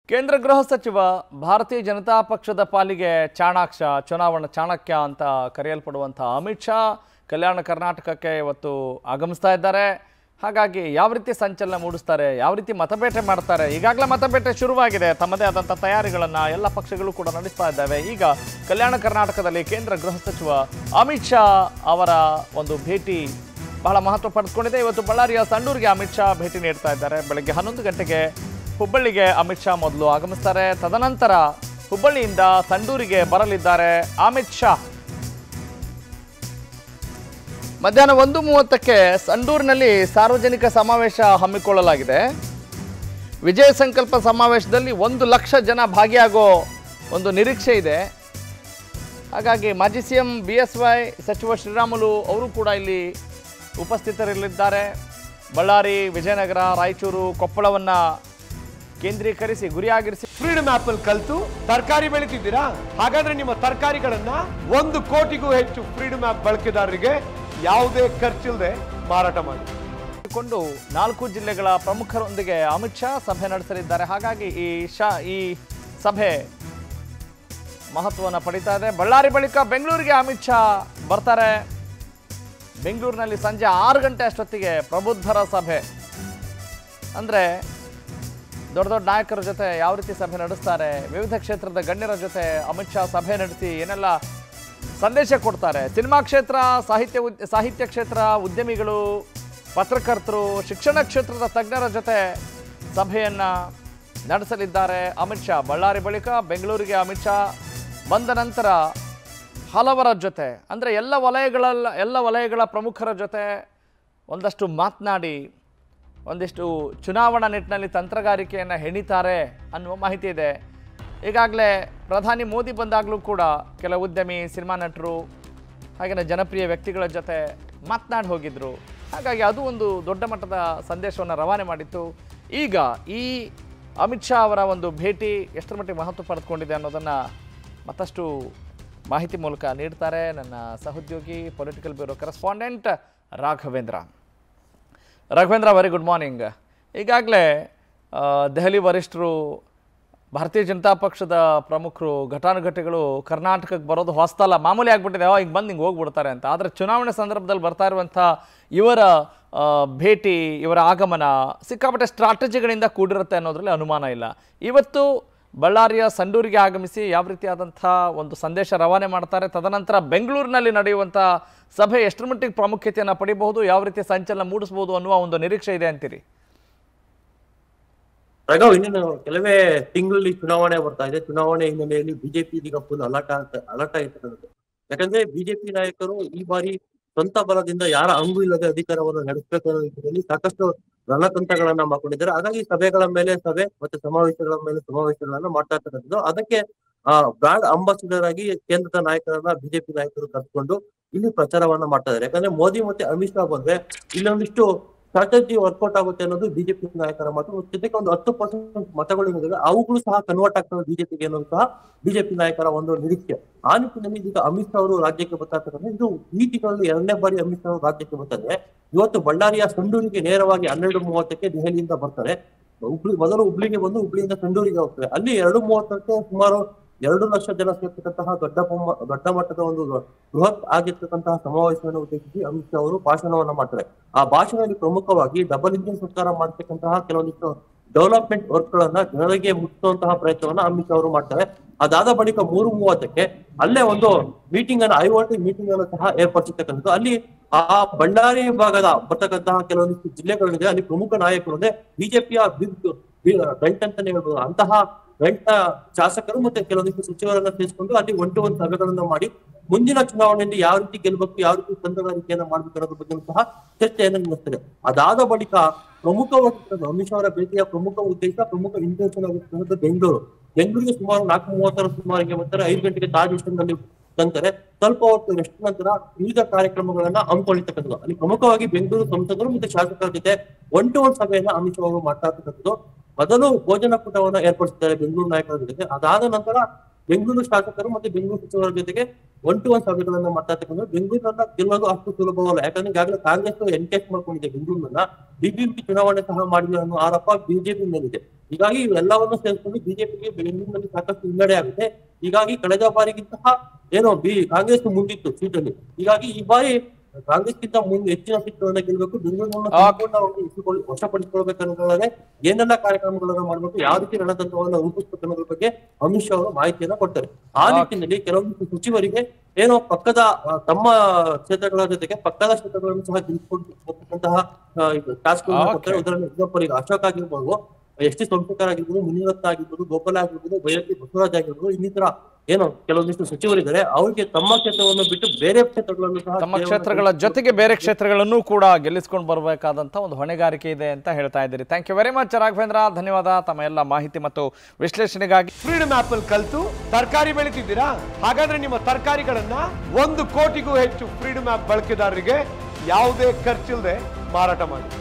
ಕೇಂದ್ರ ಗೃಹ ಸಚಿವ ಭಾರತೀಯ ಜನತಾ ಪಕ್ಷದ ಪಾಲಿಗೆ ಚಾಣಾಕ್ಷ ಚುನಾವಣಾ ಚಾಣಕ್ಯ ಅಂತ ಕರೆಯಲ್ಪಡುವಂಥ ಅಮಿತ್ ಶಾ ಕಲ್ಯಾಣ ಕರ್ನಾಟಕಕ್ಕೆ ಇವತ್ತು ಆಗಮಿಸ್ತಾ ಇದ್ದಾರೆ ಹಾಗಾಗಿ ಯಾವ ರೀತಿ ಸಂಚಲನ ಮೂಡಿಸ್ತಾರೆ ಯಾವ ರೀತಿ ಮತಬೇಟೆ ಮಾಡ್ತಾರೆ ಈಗಾಗಲೇ ಮತಬೇಟೆ ಶುರುವಾಗಿದೆ ತಮ್ಮದೇ ಆದಂಥ ತಯಾರಿಗಳನ್ನು ಎಲ್ಲ ಪಕ್ಷಗಳು ಕೂಡ ನಡೆಸ್ತಾ ಇದ್ದಾವೆ ಈಗ ಕಲ್ಯಾಣ ಕರ್ನಾಟಕದಲ್ಲಿ ಕೇಂದ್ರ ಗೃಹ ಸಚಿವ ಅಮಿತ್ ಶಾ ಅವರ ಒಂದು ಭೇಟಿ ಬಹಳ ಮಹತ್ವ ಪಡೆದುಕೊಂಡಿದೆ ಇವತ್ತು ಬಳ್ಳಾರಿಯ ಸಂಡೂರಿಗೆ ಅಮಿತ್ ಶಾ ಭೇಟಿ ನೀಡ್ತಾ ಇದ್ದಾರೆ ಬೆಳಗ್ಗೆ ಹನ್ನೊಂದು ಗಂಟೆಗೆ ಹುಬ್ಬಳ್ಳಿಗೆ ಅಮಿತ್ ಶಾ ಮೊದಲು ಆಗಮಿಸ್ತಾರೆ ತದನಂತರ ಹುಬ್ಬಳ್ಳಿಯಿಂದ ಸಂಡೂರಿಗೆ ಬರಲಿದ್ದಾರೆ ಅಮಿತ್ ಶಾ ಮಧ್ಯಾಹ್ನ ಒಂದು ಮೂವತ್ತಕ್ಕೆ ಸಂಡೂರಿನಲ್ಲಿ ಸಾರ್ವಜನಿಕ ಸಮಾವೇಶ ಹಮ್ಮಿಕೊಳ್ಳಲಾಗಿದೆ ವಿಜಯ ಸಂಕಲ್ಪ ಸಮಾವೇಶದಲ್ಲಿ ಒಂದು ಲಕ್ಷ ಜನ ಭಾಗಿಯಾಗೋ ಒಂದು ನಿರೀಕ್ಷೆ ಇದೆ ಹಾಗಾಗಿ ಮಾಜಿ C M B S Y ಸಚಿವ ಶ್ರೀರಾಮುಲು ಅವರು ಕೂಡ ಇಲ್ಲಿ ಉಪಸ್ಥಿತರಿರಲಿದ್ದಾರೆ ಬಳ್ಳಾರಿ ವಿಜಯನಗರ ರಾಯಚೂರು ಕೊಪ್ಪಳವನ್ನು ಕೇಂದ್ರೀಕರಿಸಿ ಗುರಿಯಾಗಿರಿಸಿ ಫ್ರೀಡಮ್ ಆಪ್ ಅಲ್ಲಿ ಕಲ್ತು ತರಕಾರಿ ಬೆಳಿತಿದ್ದೀರಾ ಹಾಗಾದ್ರೆ ನಿಮ್ಮ ತರಕಾರಿಗಳನ್ನ ಒಂದು ಕೋಟಿಗೂ ಹೆಚ್ಚು ಫ್ರೀಡಮ್ ಆಪ್ ಬಳಕೆದಾರರಿಗೆ ಯಾವುದೇ ಖರ್ಚಿಲ್ಲದೆ ಮಾರಾಟ ಮಾಡಿ ಕೊಂಡು ನಾಲ್ಕು ಜಿಲ್ಲೆಗಳ ಪ್ರಮುಖರೊಂದಿಗೆ ಅಮಿತ್ ಶಾ ಸಭೆ ನಡೆಸಲಿದ್ದಾರೆ ಹಾಗಾಗಿ ಈ ಶಾ ಈ ಸಭೆ ಮಹತ್ವವನ್ನು ಪಡಿತಾ ಇದೆ ಬಳ್ಳಾರಿ ಬಳಿಕ ಬೆಂಗಳೂರಿಗೆ ಅಮಿತ್ ಶಾ ಬರ್ತಾರೆ ಬೆಂಗಳೂರಿನಲ್ಲಿ ಸಂಜೆ ಆರು ಗಂಟೆ ಅಷ್ಟೊತ್ತಿಗೆ ಪ್ರಬುದ್ಧರ ಸಭೆ ಅಂದರೆ ದೊಡ್ಡ ದೊಡ್ಡ ನಾಯಕರ ಜೊತೆ ಯಾವ ರೀತಿ ಸಭೆ ನಡೆಸ್ತಾರೆ ವಿವಿಧ ಕ್ಷೇತ್ರದ ಗಣ್ಯರ ಜೊತೆ ಅಮಿತ್ ಶಾ ಸಭೆ ನಡೆಸಿ ಏನೆಲ್ಲ ಸಂದೇಶ ಕೊಡ್ತಾರೆ ಸಿನಿಮಾ ಕ್ಷೇತ್ರ ಸಾಹಿತ್ಯ ಉದ್- ಸಾಹಿತ್ಯ ಕ್ಷೇತ್ರ ಉದ್ಯಮಿಗಳು ಪತ್ರಕರ್ತರು ಶಿಕ್ಷಣ ಕ್ಷೇತ್ರದ ತಜ್ಞರ ಜೊತೆ ಸಭೆಯನ್ನು ನಡೆಸಲಿದ್ದಾರೆ ಅಮಿತ್ ಶಾ ಬಳ್ಳಾರಿ ಬಳಿಕ ಬೆಂಗಳೂರಿಗೆ ಅಮಿತ್ ಶಾ ಬಂದ ನಂತರ ಹಲವರ ಜೊತೆ ಅಂದರೆ ಎಲ್ಲ ವಲಯಗಳಲ್ಲ ಎಲ್ಲ ವಲಯಗಳ ಪ್ರಮುಖರ ಜೊತೆ ಒಂದಷ್ಟು ಮಾತನಾಡಿ ಒಂದಿಷ್ಟು ಚುನಾವಣಾ ನಿಟ್ಟಿನಲ್ಲಿ ತಂತ್ರಗಾರಿಕೆಯನ್ನು ಹೆಣಿತಾರೆ ಅನ್ನುವ ಮಾಹಿತಿ ಇದೆ ಈಗಾಗಲೇ ಪ್ರಧಾನಿ ಮೋದಿ ಬಂದಾಗಲೂ ಕೂಡ ಕೆಲ ಉದ್ಯಮಿ ಸಿನಿಮಾ ನಟರು ಹಾಗೆಯೇ ಜನಪ್ರಿಯ ವ್ಯಕ್ತಿಗಳ ಜೊತೆ ಮಾತನಾಡಿ ಹೋಗಿದ್ರು ಹಾಗಾಗಿ ಅದು ಒಂದು ದೊಡ್ಡ ಮಟ್ಟದ ಸಂದೇಶವನ್ನು ರವಾನೆ ಮಾಡಿತ್ತು ಈಗ ಈ ಅಮಿತ್ ಶಾ ಅವರ ಒಂದು ಭೇಟಿ ಎಷ್ಟರ ಮಟ್ಟಿಗೆ ಮಹತ್ವ ಪಡೆದುಕೊಂಡಿದೆ ಅನ್ನೋದನ್ನು ಮತ್ತಷ್ಟು ಮಾಹಿತಿ ಮೂಲಕ ನೀಡ್ತಾರೆ ನನ್ನ ಸಹೋದ್ಯೋಗಿ political bureau correspondent Raghavendra Raghavendra very good morning ಈಗಾಗಲೇ ಆ, ದೆಹಲಿ ವರಿಷ್ಠರು ಭಾರತೀಯ ಜನತಾ ಪಕ್ಷದ ಪ್ರಮುಖರು ಘಟಾನುಘಟಿಗಳು ಕರ್ನಾಟಕಕ್ಕೆ ಬರೋದು ಹೊಸ್ತಲ್ಲ ಮಾಮೂಲಿ ಆಗ್ಬಿಟ್ಟಿದೆ ಅವ ಹಿಂಗೆ ಬಂದು ಹಿಂಗೆ ಹೋಗ್ಬಿಡ್ತಾರೆ ಅಂತ ಆದರೆ ಚುನಾವಣೆ ಸಂದರ್ಭದಲ್ಲಿ ಬರ್ತಾ ಇರುವಂಥ ಇವರ ಆ, ಭೇಟಿ ಇವರ ಆಗಮನ ಸಿಕ್ಕಾಪಟ್ಟೆ ಸ್ಟ್ರಾಟಜಿಗಳಿಂದ ಕೂಡಿರುತ್ತೆ ಅನ್ನೋದ್ರಲ್ಲಿ ಅನುಮಾನ ಇಲ್ಲ ಇವತ್ತು ಬಳ್ಳಾರಿಯ ಸಂಡೂರಿಗೆ ಆಗಮಿಸಿ ಯಾವ ರೀತಿಯಾದಂಥ ಒಂದು ಸಂದೇಶ ರವಾನೆ ಮಾಡ್ತಾರೆ ತದನಂತರ ಬೆಂಗಳೂರಿನಲ್ಲಿ ನಡೆಯುವಂಥ ಸಭೆ ಎಷ್ಟರ ಮಟ್ಟಿಗೆ ಪ್ರಾಮುಖ್ಯತೆಯನ್ನು ಪಡಿಬಹುದು ಯಾವ ರೀತಿ ಸಂಚಲನ ಮೂಡಿಸಬಹುದು ಅನ್ನುವ ಒಂದು ನಿರೀಕ್ಷೆ ಇದೆ ಅಂತೀರಿ ರಾಘವ್ ಇನ್ನೇನು ಕೆಲವೇ ತಿಂಗಳಲ್ಲಿ ಚುನಾವಣೆ ಬರ್ತಾ ಇದೆ ಚುನಾವಣೆ ಹಿನ್ನೆಲೆಯಲ್ಲಿ ಬಿಜೆಪಿ ಇದೀಗ ಫುಲ್ ಅಲರ್ಟ್ ಅಲರ್ಟ್ ಆಗಿರ್ತಕ್ಕಂಥದ್ದು ಯಾಕಂದ್ರೆ ಬಿಜೆಪಿ ನಾಯಕರು ಈ ಬಾರಿ ಸ್ವಂತ ಬಲದಿಂದ ಯಾರ ಅಂಗು ಇಲ್ಲದೆ ಅಧಿಕಾರವನ್ನು ನಡೆಸಬೇಕು ಅನ್ನೋ ನಿಟ್ಟಿನಲ್ಲಿ ಸಾಕಷ್ಟು ರಣತಂತ್ರಗಳನ್ನ ಮಾಡ್ಕೊಂಡಿದ್ದಾರೆ ಹಾಗಾಗಿ ಸಭೆಗಳ ಮೇಲೆ ಸಭೆ ಮತ್ತೆ ಸಮಾವೇಶಗಳ ಮೇಲೆ ಸಮಾವೇಶಗಳನ್ನ ಮಾಡ್ತಾ ಇರ್ತಕ್ಕಂಥದ್ದು ಅದಕ್ಕೆ ಆ ಬ್ರಾಂಡ್ ಅಂಬಾಸಿಡರ್ ಆಗಿ ಕೇಂದ್ರದ ನಾಯಕರನ್ನ ಬಿಜೆಪಿ ನಾಯಕರು ಕರೆದುಕೊಂಡು ಇಲ್ಲಿ ಪ್ರಚಾರವನ್ನ ಮಾಡ್ತಾ ಇದ್ದಾರೆ ಯಾಕಂದ್ರೆ ಮೋದಿ ಮತ್ತೆ ಅಮಿತ್ ಶಾ ಬಂದ್ರೆ ಇಲ್ಲೊಂದಿಷ್ಟು ಸ್ಟ್ರಾಟಜಿ ವರ್ಕೌಟ್ ಆಗುತ್ತೆ ಅನ್ನೋದು ಬಿಜೆಪಿ ನಾಯಕರ ಮಾತು ಜೊತೆಗೆ ಒಂದು ಹತ್ತು ಪರ್ಸೆಂಟ್ ಮತಗಳು ಏನಿದಾವೆ ಅವುಗಳು ಸಹ ಕನ್ವರ್ಟ್ ಆಗ್ತವೆ ಬಿಜೆಪಿಗೆ ಅನ್ನೋದು ಸಹ ಬಿಜೆಪಿ ನಾಯಕರ ಒಂದು ನಿರೀಕ್ಷೆ ಆ ನಿಟ್ಟಿನಲ್ಲಿ ಈಗ ಅಮಿತ್ ಶಾ ಅವರು ರಾಜ್ಯಕ್ಕೆ ಬರ್ತಾ ಇರ್ತಕ್ಕಂಥ ಇದು ಈ ತಿಂಗಳಲ್ಲಿ ಎರಡನೇ ಬಾರಿ ಅಮಿತ್ ಶಾ ಅವರು ರಾಜ್ಯಕ್ಕೆ ಬರ್ತಾರೆ ಇವತ್ತು ಬಳ್ಳಾರಿಯ ಸಂಡೂರಿಗೆ ನೇರವಾಗಿ ಹನ್ನೆರಡು ಮೂವತ್ತಕ್ಕೆ ದೆಹಲಿಯಿಂದ ಬರ್ತಾರೆ ಹುಬ್ಳಿ ಮೊದಲು ಹುಬ್ಳಿಗೆ ಬಂದು ಹುಬ್ಳಿಯಿಂದ ಸಂಡೂರಿಗೆ ಹೋಗ್ತಾರೆ ಅಲ್ಲಿ ಎರಡು ಮೂವತ್ತಕ್ಕೆ ಸುಮಾರು ಎರಡು ಲಕ್ಷ ಜನ ಸೇರ್ತಕ್ಕಂತಹ ದೊಡ್ಡ ಪ್ರಮ- ದೊಡ್ಡ ಮಟ್ಟದ ಒಂದು ಬೃಹತ್ ಆಗಿರ್ತಕ್ಕಂತಹ ಸಮಾವೇಶವನ್ನು ಉದ್ದೇಶಿಸಿ ಅಮಿತ್ ಶಾ ಅವರು ಭಾಷಣವನ್ನ ಮಾಡ್ತಾರೆ ಆ ಭಾಷಣದಲ್ಲಿ ಪ್ರಮುಖವಾಗಿ ಡಬಲ್ ಇಂಜಿನ್ ಸರ್ಕಾರ ಮಾಡ್ತಕ್ಕಂತಹ ಕೆಲವೊಂದಿಷ್ಟು ಡೆವಲಪ್ಮೆಂಟ್ ವರ್ಕ್ ಗಳನ್ನ ಜನರಿಗೆ ಮುಟ್ಟಿಸುವಂತಹ ಪ್ರಯತ್ನವನ್ನ ಅಮಿತ್ ಶಾ ಅವರು ಮಾಡ್ತಾರೆ ಅದಾದ ಬಳಿಕ ಮೂರು ಮೂವತ್ತಕ್ಕೆ ಅಲ್ಲೇ ಒಂದು ಮೀಟಿಂಗ್ ಅನ್ನ ಐಒಟಿ ಮೀಟಿಂಗ್ ಅನ್ನು ಸಹ ಏರ್ಪಡಿಸಿರ್ತಕ್ಕಂಥದ್ದು ಅಲ್ಲಿ ಆ ಬಳ್ಳಾರಿ ಭಾಗದ ಬರ್ತಕ್ಕಂತಹ ಕೆಲವೊಂದಿಷ್ಟು ಜಿಲ್ಲೆಗಳಿದೆ ಅಲ್ಲಿ ಪ್ರಮುಖ ನಾಯಕರು ಅಂದ್ರೆ ಬಿಜೆಪಿಯ ಬಿಗ್ ಬೆಂಟ್ ಅಂತಾನೆ ಹೇಳ್ಬೋದು ಅಂತಹ ಬೆಂಟ ಶಾಸಕರು ಮತ್ತೆ ಕೆಲವೊಂದಿಷ್ಟು ಸಚಿವರನ್ನ ಸೇರಿಸಿಕೊಂಡು ಅಲ್ಲಿ ಒನ್ ಟು ಒನ್ ಸಭೆಗಳನ್ನ ಮಾಡಿ ಮುಂದಿನ ಚುನಾವಣೆಯಲ್ಲಿ ಯಾವ ರೀತಿ ಗೆಲ್ಲಬೇಕು ಯಾವ ರೀತಿ ತಂತ್ರಗಾರಿಕೆಯನ್ನ ಮಾಡ್ಬೇಕು ಅನ್ನೋದ್ರ ಬಗ್ಗೆ ಸಹ ಚರ್ಚೆಯನ್ನು ನಡೆಸ್ತದೆ ಅದಾದ ಬಳಿಕ ಪ್ರಮುಖವಾಗಿ ಅಮಿತ್ ಶಾ ಅವರ ಭೇಟಿಯ ಪ್ರಮುಖ ಉದ್ದೇಶ ಪ್ರಮುಖ ಇಂಟೆನ್ಷನ್ ಆಗಿರ್ತಕ್ಕಂಥದ್ದು ಬೆಂಗಳೂರು ಬೆಂಗಳೂರಿಗೆ ಸುಮಾರು ನಾಲ್ಕು ಮೂವತ್ತರ ಸುಮಾರಿಗೆ ಬರ್ತಾರೆ ಐದು ಗಂಟೆಗೆ ತಾಜ್ ನಲ್ಲಿ ತಂತಾರೆ ಸ್ವಲ್ಪ ಹೊತ್ತು ರೆಸ್ಟ್ ನಂತರ ವಿವಿಧ ಕಾರ್ಯಕ್ರಮಗಳನ್ನ ಹಮ್ಮಿಕೊಳ್ಳತಕ್ಕಂಥದ್ದು ಅಲ್ಲಿ ಪ್ರಮುಖವಾಗಿ ಬೆಂಗಳೂರು ಸಂಸದರು ಮತ್ತೆ ಶಾಸಕರ ಜೊತೆ ಒನ್ ಟು ಒನ್ ಸಭೆಯನ್ನ ಅಮಿತ್ ಶಾ ಅವರು ಮಾಡ್ತಾ ಇರ್ತಕ್ಕಂಥದ್ದು ಮೊದಲು ಭೋಜನ ಕೂಟವನ್ನ ಏರ್ಪಡಿಸಿದ್ದಾರೆ ಬೆಂಗಳೂರು ನಾಯಕರ ಜೊತೆ ಅದಾದ ನಂತರ ಬೆಂಗಳೂರು ಶಾಸಕರು ಮತ್ತೆ ಬೆಂಗಳೂರು ಸಚಿವರ ಜೊತೆಗೆ ಒನ್ ಟು ಒನ್ ಸಭೆಗಳನ್ನ ಮಾಡ್ತಾ ಇರ್ತಕ್ಕಂಥ ಬೆಂಗಳೂರನ್ನ ಗೆಲ್ಲೋದು ಅಷ್ಟು ಸುಲಭವಲ್ಲ ಯಾಕಂದ್ರೆ ಈಗಾಗಲೇ ಕಾಂಗ್ರೆಸ್ ಎನ್ಕೇಸ್ ಮಾಡ್ಕೊಂಡಿದೆ ಬೆಂಗಳೂರನ್ನ ಬಿಬಿಎಂಪಿ ಚುನಾವಣೆ ಸಹ ಮಾಡಿಲ್ಲ ಅನ್ನೋ ಆರೋಪ ಬಿಜೆಪಿ ಮೇಲಿದೆ ಹೀಗಾಗಿ ಇವೆಲ್ಲವನ್ನು ಸೇರಿಸ್ಕೊಂಡು ಬಿಜೆಪಿಗೆ ಬೆಂಗಳೂರಿನಲ್ಲಿ ಸಾಕಷ್ಟು ಹಿನ್ನಡೆ ಆಗುತ್ತೆ ಹೀಗಾಗಿ ಕಳೆದ ಬಾರಿಗಿಂತಹ ಏನೋ ಬಿ ಕಾಂಗ್ರೆಸ್ ಮುಂದಿತ್ತು ಸೀಟಲ್ಲಿ ಹೀಗಾಗಿ ಈ ಬಾರಿ ಕಾಂಗ್ರೆಸ್ಗಿಂತ ಮುಂದೆ ಹೆಚ್ಚಿನ ಸೀಟ್ಗಳನ್ನ ಗೆಲ್ಲಬೇಕು ಬೆಂಗಳೂರನ್ನು ಸಂಪೂರ್ಣ ಒಂದು ಇಟ್ಟುಕೊಳ್ಳಿ- ವಶಪಡಿಸಿಕೊಳ್ಬೇಕನ್ನೋದೇ ಏನೆಲ್ಲ ಕಾರ್ಯಕ್ರಮಗಳನ್ನ ಮಾಡಬೇಕು ಯಾವ ರೀತಿ ರಣತಂತ್ರವನ್ನ ರೂಪಿಸಬೇಕು ಅನ್ನೋದ್ರ ಬಗ್ಗೆ ಅಮಿತ್ ಶಾ ಅವರು ಮಾಹಿತಿಯನ್ನ ಕೊಡ್ತಾರೆ ಆ ನಿಟ್ಟಿನಲ್ಲಿ ಕೆಲವೊಂದು ಸಚಿವರಿಗೆ ಏನೋ ಪಕ್ಕದ ಆ, ತಮ್ಮ ಕ್ಷೇತ್ರಗಳ ಜೊತೆಗೆ ಪಕ್ಕದ ಕ್ಷೇತ್ರಗಳನ್ನು ಸಹ ಗೆಲ್ಸ್ಕೊಂಡು ಹೋಗ್ತಕ್ಕಂತಹ ಟಾಸ್ಕ್ ಕೊಡ್ತಾರೆ ಉದಾಹರಣೆ ಎಕ್ಸಾಂಪಲ್ ಈಗ ಅಶೋಕ್ ಆಗಿರ್ಬೋದು ಎಸ್ ಟಿ ಸೋಮಶೇಖರ್ ಆಗಿರ್ಬೋದು ಮುನಿರತ್ನ ಆಗಿರ್ಬೋದು ಗೋಪಾಲ ಆಗಿರ್ಬೋದು ಬೈರತಿ ಬಸವರಾಜ್ ಆಗಿರ್ಬೋದು ಇನ್ನಿತರ ಏನೋ ಕೆಲವೊಂದಿಷ್ಟು ಸಚಿವರಿದ್ದಾರೆ ಅವರಿಗೆ ತಮ್ಮ ಕ್ಷೇತ್ರವನ್ನು ಬಿಟ್ಟು ಬೇರೆ ಕ್ಷೇತ್ರಗಳನ್ನು ಸಹ ತಮ್ಮ ಕ್ಷೇತ್ರಗಳ ಜೊತೆಗೆ ಬೇರೆ ಕ್ಷೇತ್ರಗಳನ್ನು ಕೂಡ ಗೆಲ್ಲಿಸ್ಕೊಂಡು ಬರಬೇಕಾದಂಥ ಒಂದು ಹೊಣೆಗಾರಿಕೆ ಇದೆ ಅಂತ ಹೇಳ್ತಾ ಇದ್ದೀರಿ thank you very much Raghavendra ಧನ್ಯವಾದ ತಮ್ಮ ಎಲ್ಲ ಮಾಹಿತಿ ಮತ್ತು ವಿಶ್ಲೇಷಣೆಗಾಗಿ ಫ್ರೀಡಮ್ ಆಪ್ ಅಲ್ಲಿ ಕಲ್ತು ತರಕಾರಿ ಬೆಳಿತಿದ್ದೀರಾ ಹಾಗಾದ್ರೆ ನಿಮ್ಮ ತರಕಾರಿಗಳನ್ನ ಒಂದು ಕೋಟಿಗೂ ಹೆಚ್ಚು ಫ್ರೀಡಮ್ ಆಪ್ ಬಳಕೆದಾರರಿಗೆ ಯಾವುದೇ ಖರ್ಚಿಲ್ಲದೆ ಮಾರಾಟ ಮಾಡಿ